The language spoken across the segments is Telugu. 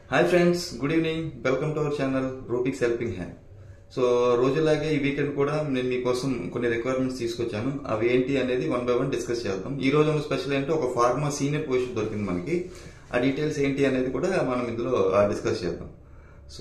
hi friends good evening welcome to our channel Rubix helping hand so రోజులాగే ఈ వీకెండ్ కూడా నేను మీకోసం కొన్ని రిక్వైర్మెంట్స్ తీసుకొచ్చాను అవి ఏంటి అనేది వన్ బై వన్ డిస్కస్ చేద్దాం ఈ రోజు ఉన్న స్పెషల్ ఏంటంటే ఒక ఫార్మా సీనియర్ పొజిషన్ దొరికింది మనకి ఆ డీటెయిల్స్ ఏంటి అనేది కూడా మనం ఇందులో డిస్కస్ చేద్దాం సో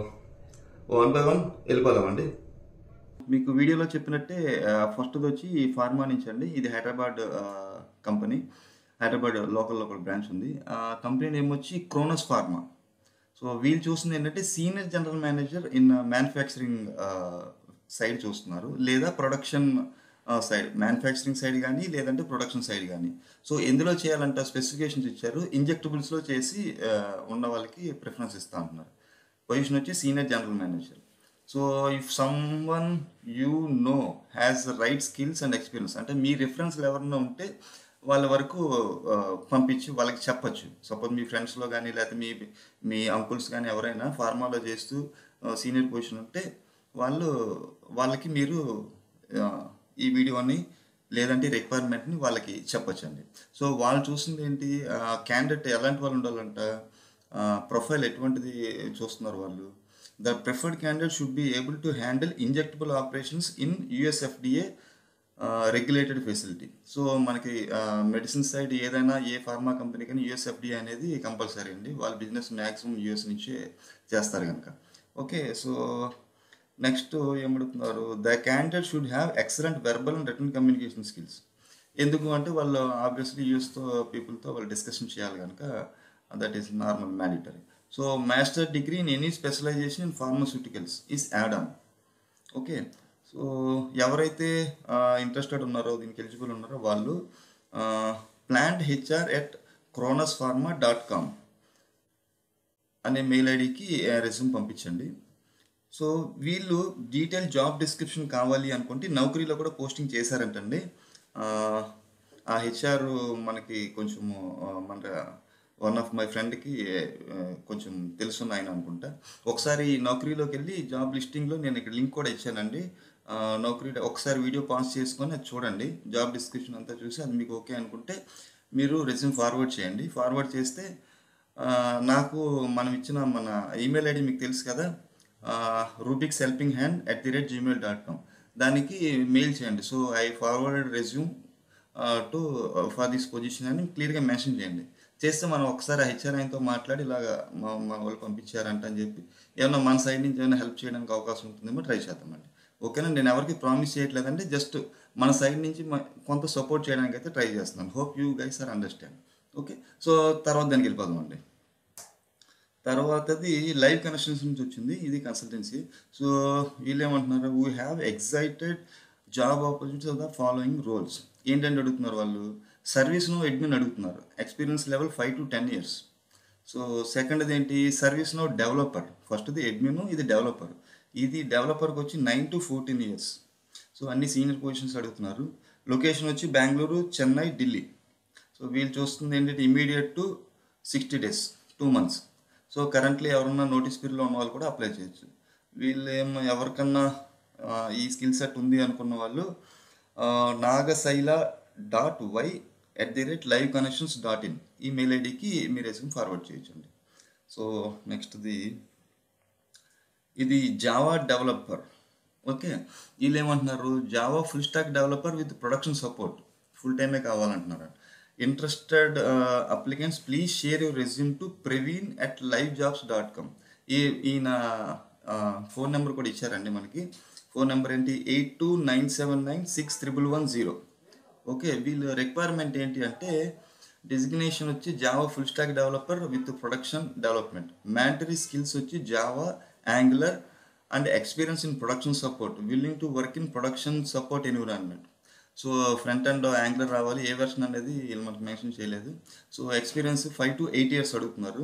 వన్ బై వన్ వెళ్ళిపోదామండి మీకు వీడియోలో చెప్పినట్టే ఫస్ట్ వచ్చి ఈ ఫార్మా నుంచి అండి ఇది Hyderabad company Hyderabad local local branch ఉంది ఆ కంపెనీ నేమ్ వచ్చి క్రోనస్ ఫార్మా సో వీళ్ళు చూస్తుంది ఏంటంటే senior general manager in manufacturing side చూస్తున్నారు లేదా ప్రొడక్షన్ సైడ్ మ్యానుఫ్యాక్చరింగ్ సైడ్ కానీ లేదంటే ప్రొడక్షన్ సైడ్ కానీ సో ఎందులో చేయాలంటే స్పెసిఫికేషన్స్ ఇచ్చారు ఇంజెక్టబుల్స్లో చేసి ఆ, ఉన్న వాళ్ళకి ప్రిఫరెన్స్ ఇస్తా అంటున్నారు పొజిషన్ వచ్చి senior general manager so if some one you know has right skills and experience అంటే మీ రిఫరెన్స్లు ఎవరన్నా ఉంటే వాళ్ళ వరకు ఆ, పంపించి వాళ్ళకి చెప్పొచ్చు సపోజ్ మీ ఫ్రెండ్స్లో కానీ లేకపోతే మీ మీ అంకుల్స్ కానీ ఎవరైనా ఫార్మాలో చేస్తూ సీనియర్ పొజిషన్ ఉంటే వాళ్ళు వాళ్ళకి మీరు ఆ, ఈ వీడియోని లేదంటే రిక్వైర్మెంట్ని వాళ్ళకి చెప్పొచ్చండి సో వాళ్ళు చూసింది ఏంటి క్యాండిడేట్ ఎలాంటి వాళ్ళు ఉండాలంట ప్రొఫైల్ ఎటువంటిది చూస్తున్నారు వాళ్ళు the preferred candidate should be able to handle injectable operations in USFDA regulated facility so మనకి మెడిసిన్ సైడ్ ఏదైనా ఏ ఫార్మా కంపెనీ కానీ యుఎస్ఎఫ్డిఏ అనేది కంపల్సరీ అండి వాళ్ళ బిజినెస్ మ్యాక్సిమం యుఎస్ నుంచే చేస్తారు కనుక ఓకే సో నెక్స్ట్ ఏమడుతున్నారు the candidate should have excellent verbal and written communication skills ఎందుకు అంటే వాళ్ళు ఆబ్వియస్లీ యూస్తో పీపుల్తో వాళ్ళు డిస్కషన్ చేయాలి కనుక that is normal mandatory so master degree in any specialisation in pharmaceuticals is add on okay so ఎవరైతే ఇంట్రెస్టెడ్ ఉన్నారో దీనికి ఎలిజిబుల్ ఉన్నారో వాళ్ళు plant HR at Cronus pharma dot com అనే మెయిల్ ఐడికి రెజ్యూమ్ పంపించండి సో వీళ్ళు డీటెయిల్ జాబ్ డిస్క్రిప్షన్ కావాలి అనుకుంటే నౌకరీలో కూడా పోస్టింగ్ చేశారంటండి ఆ, ఆ హెచ్ఆర్ మనకి కొంచెము ఆ, మన వన్ ఆఫ్ మై ఫ్రెండ్కి కొంచెం తెలుసున్న ఆయన అనుకుంటా ఒకసారి ఈ నౌకరీలోకి వెళ్ళి జాబ్ లిస్టింగ్లో నేను ఇక్కడ లింక్ కూడా ఇచ్చానండి ఆ, నౌకరీ ఒకసారి వీడియో పాస్ చేసుకొని అది చూడండి జాబ్ డిస్క్రిప్షన్ అంతా చూసి అది మీకు ఓకే అనుకుంటే మీరు రెజ్యూమ్ ఫార్వర్డ్ చేయండి ఫార్వర్డ్ చేస్తే ఆ, నాకు మనం ఇచ్చిన మన ఈమెయిల్ ఐడి మీకు తెలుసు కదా Rubix helping hand at the rate Gmail dot com దానికి మెయిల్ చేయండి so I forward resume to for this position అని క్లియర్గా మెన్షన్ చేయండి చేస్తే మనం ఒకసారి హెచ్ఆర్ ఆయనతో మాట్లాడి ఇలాగా మా మా వాళ్ళు పంపించారంట అని చెప్పి ఏమన్నా మన సైడ్ నుంచి ఏమైనా హెల్ప్ చేయడానికి అవకాశం ఉంటుందేమో ట్రై చేద్దామండి ఓకేనా నేను ఎవరికి ప్రామిస్ చేయట్లేదంటే జస్ట్ మన సైడ్ నుంచి మ- కొంత సపోర్ట్ చేయడానికి అయితే ట్రై చేస్తున్నాను hope you guys are understand okay so తర్వాత దానికి వెళ్ళిపోదామండి తర్వాతది లైవ్ కనెక్షన్స్ నుంచి వచ్చింది ఇది కన్సల్టెన్సీ సో వీళ్ళు ఏమంటున్నారు we have excited job opportunities of the following roles ఏంటంటే అడుగుతున్నారు వాళ్ళు సర్వీస్ను అడ్మిన్ అడుగుతున్నారు experience level five to ten years so సెకండ్ది ఏంటి సర్వీస్ నో డెవలపర్ ఫస్ట్ది అడ్మిన్ ఇది డెవలపర్ ఇది డెవలపర్కి వచ్చి nine to fourteen years so అన్ని సీనియర్ పొజిషన్స్ అడుగుతున్నారు లొకేషన్ వచ్చి బెంగళూరు చెన్నై ఢిల్లీ సో వీళ్ళు చూస్తుంది ఏంటంటే immediate to sixty days two months so currently ఎవరన్నా నోటీస్ పీరియడ్లో ఉన్న వాళ్ళు కూడా అప్లై చేయొచ్చు వీళ్ళు ఏం ఎవరికన్నా ఆ, ఈ స్కిల్ సెట్ ఉంది అనుకున్న వాళ్ళు ఆ, Nagashaila dot Y at the rate live connections dot in ఈ మెయిల్ ఐడికి మీ రెజ్యూమ్ ఫార్వర్డ్ చేయొచ్చండి సో నెక్స్ట్ది ఇది జావా డెవలపర్ ఓకే వీళ్ళు ఏమంటున్నారు Java full stack developer with production support full టైమే కావాలంటున్నారు interested applicants please share your resume to Praveen at live jobs dot com ఈ ఈయన ఫోన్ నెంబర్ కూడా ఇచ్చారండి మనకి ఫోన్ నెంబర్ ఏంటి eight two nine seven nine six triple one zero okay వీళ్ళ రిక్వైర్మెంట్ ఏంటి అంటే డిజిగ్నేషన్ వచ్చి Java full stack developer with production development mandatory skills వచ్చి Java Angular and experience in production support willing to work in production support environment so front and Angular రావాలి ఏ వెర్షన్ అనేది వీళ్ళు మనకు మెన్షన్ చేయలేదు so experience five to eight years అడుగుతున్నారు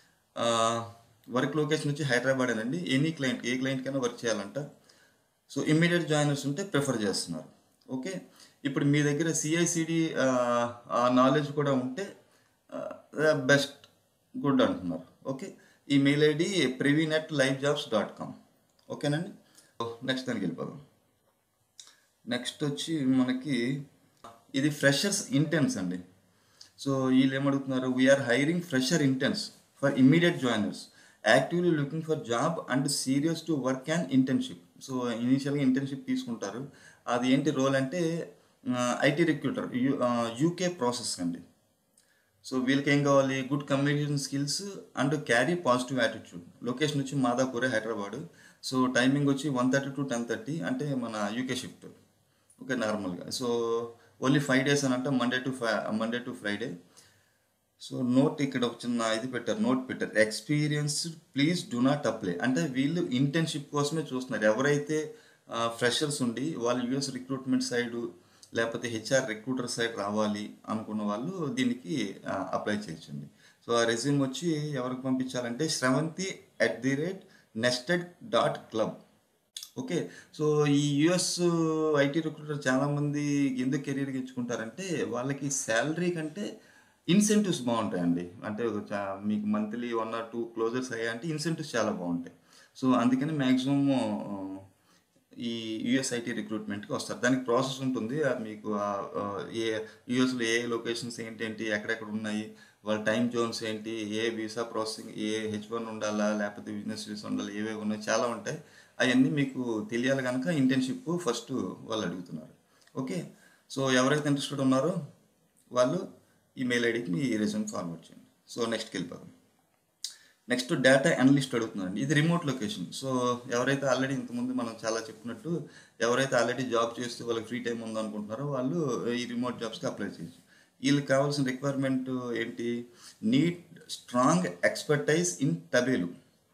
వర్క్ లొకేషన్ వచ్చి హైదరాబాద్ అండి ఎనీ క్లయింట్ ఏ క్లయింట్కైనా వర్క్ చేయాలంట సో ఇమ్మీడియట్ జాయినర్స్ ఉంటే ప్రిఫర్ చేస్తున్నారు ఓకే ఇప్పుడు మీ దగ్గర సిఐసిడి ఆ నాలెడ్జ్ కూడా ఉంటే బెస్ట్ గుడ్ అంటున్నారు ఓకే ఈ mail ID Praveen at live jobs dot com ఓకేనండి నెక్స్ట్ దానికి వెళ్ళిపోదాం నెక్స్ట్ వచ్చి మనకి ఇది ఫ్రెషర్స్ ఇంటెన్స్ అండి సో వీళ్ళు ఏమడుగుతున్నారు we're hiring fresher interns for immediate joiners actively looking for job and serious to work and internship so ఇనీషియల్గా ఇంటర్న్షిప్ తీసుకుంటారు అది ఏంటి రోల్ అంటే ఐటీ రిక్రూటర్ యూకే ప్రాసెస్ అండి సో వీళ్ళకి ఏం కావాలి good communication skills and carry positive attitude location వచ్చి మాదాపూరే హైదరాబాద్ సో టైమింగ్ వచ్చి one thirty to ten thirty అంటే మన యూకే షిఫ్ట్ ఓకే నార్మల్గా సో ఓన్లీ ఫైవ్ డేస్ అని అంటే Monday to Fri Monday to Friday so note ఇక్కడ ఒక చిన్న ఇది పెట్టారు నోట్ పెట్టారు experience please do not apply అంటే వీళ్ళు ఇంటర్న్షిప్ కోసమే చూస్తున్నారు ఎవరైతే ఫ్రెషర్స్ ఉండి వాళ్ళు యూఎస్ రిక్రూట్మెంట్ సైడ్ లేకపోతే హెచ్ఆర్ రిక్రూటర్ సైడ్ రావాలి అనుకున్న వాళ్ళు దీనికి అప్లై చేయొచ్చండి సో ఆ రెజ్యూమ్ వచ్చి ఎవరికి పంపించాలంటే Sravanthi at the rate nested dot club okay so ఈ యుఎస్ ఐటీ రిక్రూటర్ చాలామంది ఎందుకు కెరీర్కి ఇచ్చుకుంటారంటే వాళ్ళకి శాలరీ కంటే ఇన్సెంటివ్స్ బాగుంటాయండి అంటే ఒక చా- మీకు monthly one or two closures అయ్యాయంటే ఇన్సెంటివ్స్ చాలా బాగుంటాయి సో అందుకని మ్యాక్సిమం ఈ యుఎస్ ఐటీ రిక్రూట్మెంట్కి వస్తారు దానికి ప్రాసెస్ ఉంటుంది ఆ మీకు ఆ- ఆ ఏ యుఎస్లో ఏ లొకేషన్స్ ఏంటి ఏంటి ఎక్కడెక్కడ ఉన్నాయి వాళ్ళ టైం జోన్స్ ఏంటి ఏ వీసా ప్రాసెసింగ్ ఏ హెచ్ వన్ ఉండాలా లేకపోతే బిజినెస్ వీసా ఉండాలా ఏవేవి ఉన్నాయి చాలా ఉంటాయి అవన్నీ మీకు తెలియాలి కనుక ఇంటర్న్షిప్ ఫస్ట్ వాళ్ళు అడుగుతున్నారు ఓకే సో ఎవరైతే ఇంట్రెస్టెడ్ ఉన్నారో వాళ్ళు ఈ మెయిల్ ఐడికి మీ రెజ్యూమ్ ఫార్వర్డ్ చేయండి సో నెక్స్ట్కి వెళ్ళిపోదాం నెక్స్ట్ డేటా అనలిస్ట్ అడుగుతున్నారండి ఇది రిమోట్ లొకేషన్ సో ఎవరైతే ఆల్రెడీ ఇంతకుముందు మనం చాలా చెప్పినట్టు ఎవరైతే ఆల్రెడీ జాబ్ చేస్తూ వాళ్ళకి ఫ్రీ టైం ఉందనుకుంటున్నారో వాళ్ళు ఈ రిమోట్ జాబ్స్కి అప్లై చేయొచ్చు వీళ్ళకి కావాల్సిన రిక్వైర్మెంట్ ఏంటి need strong expertise in Tableau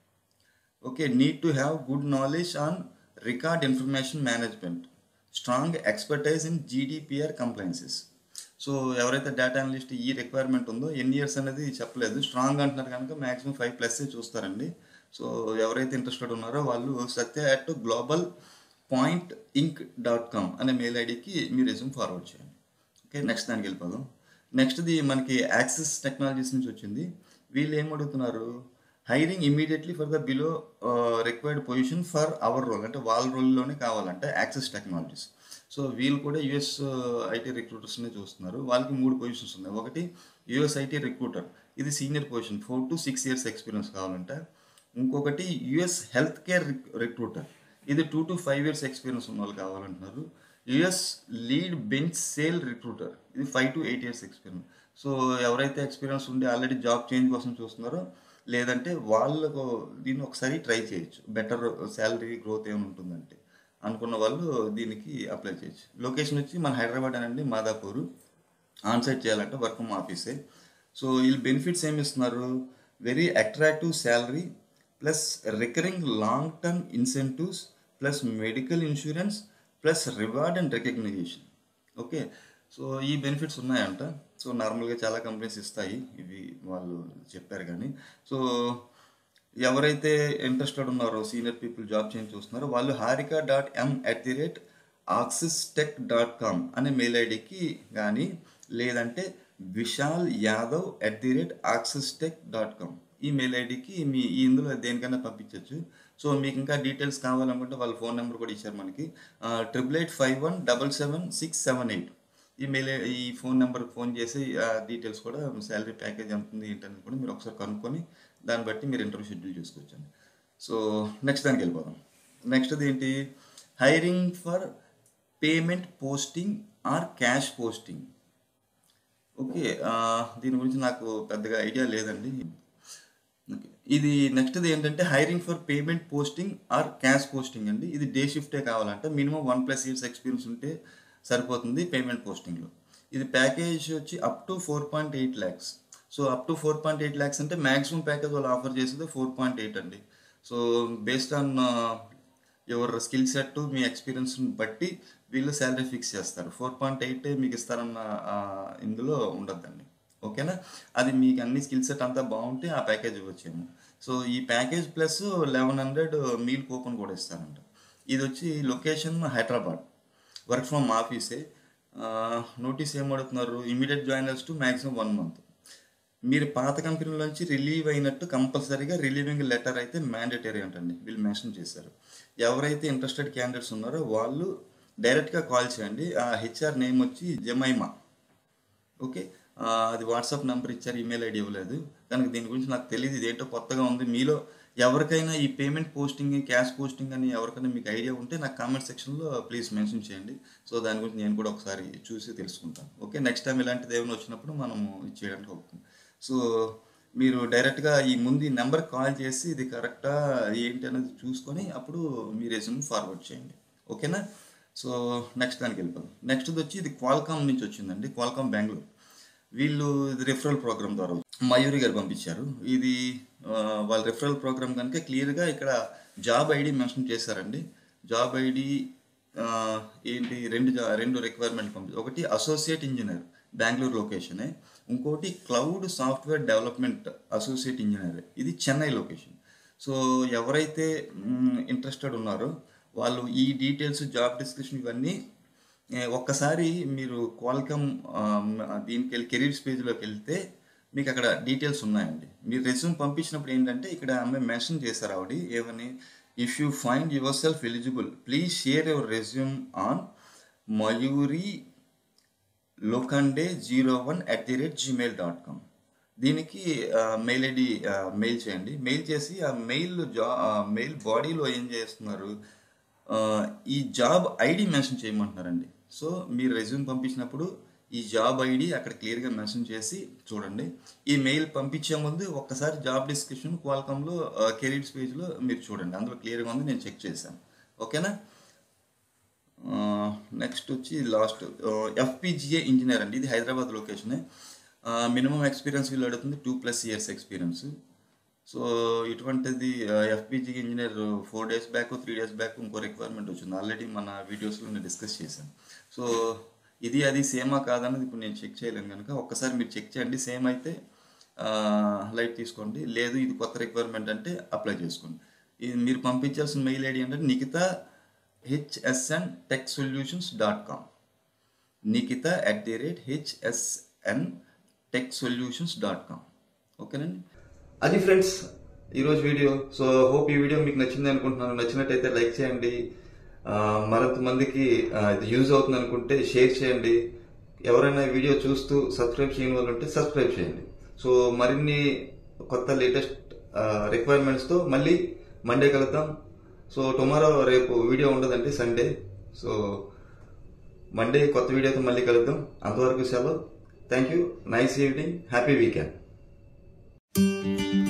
okay need to have good knowledge on record information management strong expertise in GDPR compliances so ఎవరైతే డేటా అనలిస్ట్ ఈ రిక్వైర్మెంట్ ఉందో ఎన్ని ఇయర్స్ అనేది చెప్పలేదు స్ట్రాంగ్ అంటున్నారు కనుక మాక్సిమం ఫైవ్ ప్లస్ చూస్తారండి సో ఎవరైతే ఇంట్రెస్టెడ్ ఉన్నారో వాళ్ళు Satya at global point inc dot com అనే మెయిల్ ఐడికి మీ రెజ్యూమ్ ఫార్వర్డ్ చేయండి ఓకే నెక్స్ట్ దానికి వెళ్ళిపోదాం నెక్స్ట్ది మనకి యాక్సెస్ టెక్నాలజీస్ నుంచి వచ్చింది వీళ్ళు ఏం అడుగుతున్నారు hiring immediately for the below required position for our role అంటే వాళ్ళ రోల్లోనే కావాలంటే యాక్సెస్ టెక్నాలజీస్ సో వీళ్ళు కూడా యుఎస్ ఐటీ రిక్రూటర్స్నే చూస్తున్నారు వాళ్ళకి మూడు పొజిషన్స్ ఉన్నాయి ఒకటి యుఎస్ ఐటీ రిక్రూటర్ ఇది senior position four to six years experience కావాలంటే ఇంకొకటి యుఎస్ హెల్త్ కేర్ రిక్రూటర్ ఇది two to five years experience ఉన్న వాళ్ళు కావాలంటున్నారు US lead bench sale recruiter ఇది five to eight years experience so ఎవరైతే ఎక్స్పీరియన్స్ ఉండి ఆల్రెడీ జాబ్ చేంజ్ కోసం చూస్తున్నారో లేదంటే వాళ్ళకు దీన్ని ఒకసారి ట్రై చేయొచ్చు బెటర్ శాలరీ గ్రోత్ ఏమైనా ఉంటుందంటే అనుకున్న వాళ్ళు దీనికి అప్లై చేయొచ్చు లొకేషన్ వచ్చి మన హైదరాబాద్ అనండి మాదాపూర్ ఆన్సైట్ చేయాలంటే వర్క్ ఫ్రమ్ ఆఫీసే సో వీళ్ళు బెనిఫిట్స్ ఏమి ఇస్తున్నారు very attractive salary plus recurring long term incentives plus medical insurance plus reward and recognition okay so ఈ బెనిఫిట్స్ ఉన్నాయంట సో నార్మల్గా చాలా కంపెనీస్ ఇస్తాయి ఇవి వాళ్ళు చెప్పారు కానీ సో ఎవరైతే ఇంట్రెస్టెడ్ ఉన్నారో సీనియర్ పీపుల్ జాబ్ చేంజ్ చూస్తున్నారో వాళ్ళు Harika dot M at the rate Axis tech dot com అనే మెయిల్ ఐడికి కానీ లేదంటే Vishal Yadav at the rate Axis tech dot com ఈ మెయిల్ ఐడికి మీ ఈ ఇందులో దేనికైనా పంపించవచ్చు సో మీకు ఇంకా డీటెయిల్స్ కావాలనుకుంటే వాళ్ళ ఫోన్ నెంబర్ కూడా ఇచ్చారు మనకి triple eight five one double seven six seven eight ఈ మెయిల్ ఈ ఫోన్ నెంబర్కి ఫోన్ చేసి ఆ డీటెయిల్స్ కూడా శాలరీ ప్యాకేజ్ ఎంత ఉంది ఏంటని కూడా మీరు ఒకసారి కనుక్కొని దాన్ని బట్టి మీరు ఇంటర్వ్యూ షెడ్యూల్ చేసుకోవచ్చండి సో నెక్స్ట్ దానికి వెళ్ళిపోదాం నెక్స్ట్ ఏంటి hiring for payment posting or cash posting okay దీని గురించి నాకు పెద్దగా ఐడియా లేదండి ఓకే ఇది నెక్స్ట్ది ఏంటంటే hiring for payment posting or cash posting అండి ఇది డే షిఫ్టే కావాలంటే minimum one plus years experience ఉంటే సరిపోతుంది పేమెంట్ పోస్టింగ్లో ఇది ప్యాకేజ్ వచ్చి up to four point eight lakhs so up to four point eight lakhs అంటే మ్యాక్సిమం ప్యాకేజ్ వాళ్ళు ఆఫర్ చేసేది ఫోర్ పాయింట్ ఎయిట్ అండి so based on your skill set మీ ఎక్స్పీరియన్స్ బట్టి వీళ్ళు శాలరీ ఫిక్స్ చేస్తారు ఫోర్ పాయింట్ ఎయిట్ మీకు ఇస్తారన్న ఆ, ఇందులో ఉండద్దండి ఓకేనా అది మీకు అన్ని స్కిల్ సెట్ అంతా బాగుంటే ఆ ప్యాకేజ్ ఇవ్వచ్చేమో సో ఈ package plus eleven hundred meal coupon కూడా ఇస్తారంట ఇది వచ్చి లొకేషన్ హైదరాబాద్ వర్క్ ఫ్రమ్ ఆఫీసే నోటీస్ ఏం అడుగుతున్నారు immediate joiners to maximum one month మీరు పాత కంపెనీలోంచి రిలీవ్ అయినట్టు కంపల్సరీగా రిలీవింగ్ లెటర్ అయితే మ్యాండేటరీ అంటండి వీళ్ళు మెన్షన్ చేశారు ఎవరైతే ఇంట్రెస్టెడ్ క్యాండిడేట్స్ ఉన్నారో వాళ్ళు డైరెక్ట్గా కాల్ చేయండి ఆ హెచ్ఆర్ నేమ్ వచ్చి జమైమా ఓకే ఆ, అది వాట్సాప్ నెంబర్ ఇచ్చారు ఈమెయిల్ ఐడి ఇవ్వలేదు కనుక దీని గురించి నాకు తెలియదు ఇదేంటో కొత్తగా ఉంది మీలో ఎవరికైనా ఈ పేమెంట్ పోస్టింగ్ క్యాష్ పోస్టింగ్ అని ఎవరికైనా మీకు ఐడియా ఉంటే నాకు కామెంట్ సెక్షన్లో ప్లీజ్ మెన్షన్ చేయండి సో దాని గురించి నేను కూడా ఒకసారి చూసి తెలుసుకుంటాను ఓకే నెక్స్ట్ టైం ఇలాంటిది ఏమైనా వచ్చినప్పుడు మనము ఇది చేయడానికి అవుతుంది సో మీరు డైరెక్ట్గా ఈ ముందు ఈ నెంబర్ కాల్ చేసి ఇది కరెక్టా ఏంటి అనేది చూసుకొని అప్పుడు మీ రెజ్యూమ్ ఫార్వర్డ్ చేయండి ఓకేనా సో నెక్స్ట్ దానికి వెళ్ళిపోదాం నెక్స్ట్ వచ్చి ఇది క్వాల్కామ్ నుంచి వచ్చిందండి క్వాల్కామ్ బెంగళూరు వీళ్ళు ఇది రిఫరల్ ప్రోగ్రామ్ ద్వారా మయూరి గారు పంపించారు ఇది ఆ, వాళ్ళ రిఫరల్ ప్రోగ్రామ్ కనుక క్లియర్గా ఇక్కడ జాబ్ ఐడి మెన్షన్ చేశారండి జాబ్ ఐడి ఏంటి రెండు జా- రెండు రిక్వైర్మెంట్ పంపి ఒకటి అసోసియేట్ ఇంజనీర్ బెంగళూరు లొకేషనే ఇంకోటి cloud software development associate engineer ఇది చెన్నై లొకేషన్ సో ఎవరైతే ఇంట్రెస్టెడ్ ఉన్నారో వాళ్ళు ఈ డీటెయిల్స్ జాబ్ డిస్క్రిప్షన్ ఇవన్నీ ఏ, ఒక్కసారి మీరు క్వాల్కమ్ దీనికి వెళ్ళి కెరీర్స్ పేజ్లోకి వెళ్తే మీకు అక్కడ డీటెయిల్స్ ఉన్నాయండి మీరు రెజ్యూమ్ పంపించినప్పుడు ఏంటంటే ఇక్కడ ఆమె మెన్షన్ చేశారు ఆవిడ ఏమని if you find yourself eligible please share your resume on Mayuri Lokhande zero one at the rate Gmail dot com దీనికి మెయిల్ ఐడి మెయిల్ చేయండి మెయిల్ చేసి ఆ మెయిల్ జా మెయిల్ బాడీలో ఏం చేస్తున్నారు ఆ, ఈ జాబ్ ఐడి మెన్షన్ చేయమంటున్నారండి సో మీరు రెజ్యూమ్ పంపించినప్పుడు ఈ జాబ్ ఐడి అక్కడ క్లియర్గా మెన్షన్ చేసి చూడండి ఈ మెయిల్ పంపించే ముందు ఒక్కసారి జాబ్ డిస్క్రిప్షన్ క్వాల్కమ్లో కెరీర్స్ పేజ్లో మీరు చూడండి అందులో క్లియర్గా ఉంది నేను చెక్ చేశాను ఓకేనా నెక్స్ట్ వచ్చి లాస్ట్ ఎఫ్పిజిఏ ఇంజనీర్ అండి ఇది హైదరాబాద్ లొకేషనే మినిమం ఎక్స్పీరియన్స్ వీళ్ళు అడుగుతుంది two plus years experience so ఇటువంటిది FPG engineer four days back three days back ఇంకో రిక్వైర్మెంట్ వచ్చింది ఆల్రెడీ మన వీడియోస్లో నేను డిస్కస్ చేశాను సో ఇది అది సేమా కాదన్నది ఇప్పుడు నేను చెక్ చేయలేను కనుక ఒక్కసారి మీరు చెక్ చేయండి సేమ్ అయితే లైట్ తీసుకోండి లేదు ఇది కొత్త రిక్వైర్మెంట్ అంటే అప్లై చేసుకోండి ఇది మీరు పంపించాల్సిన మెయిల్ ఐడి అంటే Nikhita HSN tech solutions dot com Nikhita at the rate HSN tech solutions dot com ఓకేనండి అది ఫ్రెండ్స్ ఈరోజు వీడియో సో హోప్ ఈ వీడియో మీకు నచ్చింది అనుకుంటున్నాను నచ్చినట్టయితే లైక్ చేయండి ఆ, మరింత మందికి ఆ, ఇది యూజ్ అవుతుంది అనుకుంటే షేర్ చేయండి ఎవరైనా ఈ వీడియో చూస్తూ సబ్స్క్రైబ్ చేయని వాళ్ళు ఉంటే సబ్స్క్రైబ్ చేయండి సో మరిన్ని కొత్త లేటెస్ట్ రిక్వైర్మెంట్స్తో మళ్ళీ మండే కలుద్దాం సో టుమారో రేపు వీడియో ఉండదండి సండే సో మండే కొత్త వీడియోతో మళ్ళీ కలుద్దాం అంతవరకు సెలవు thank you nice evening happy weekend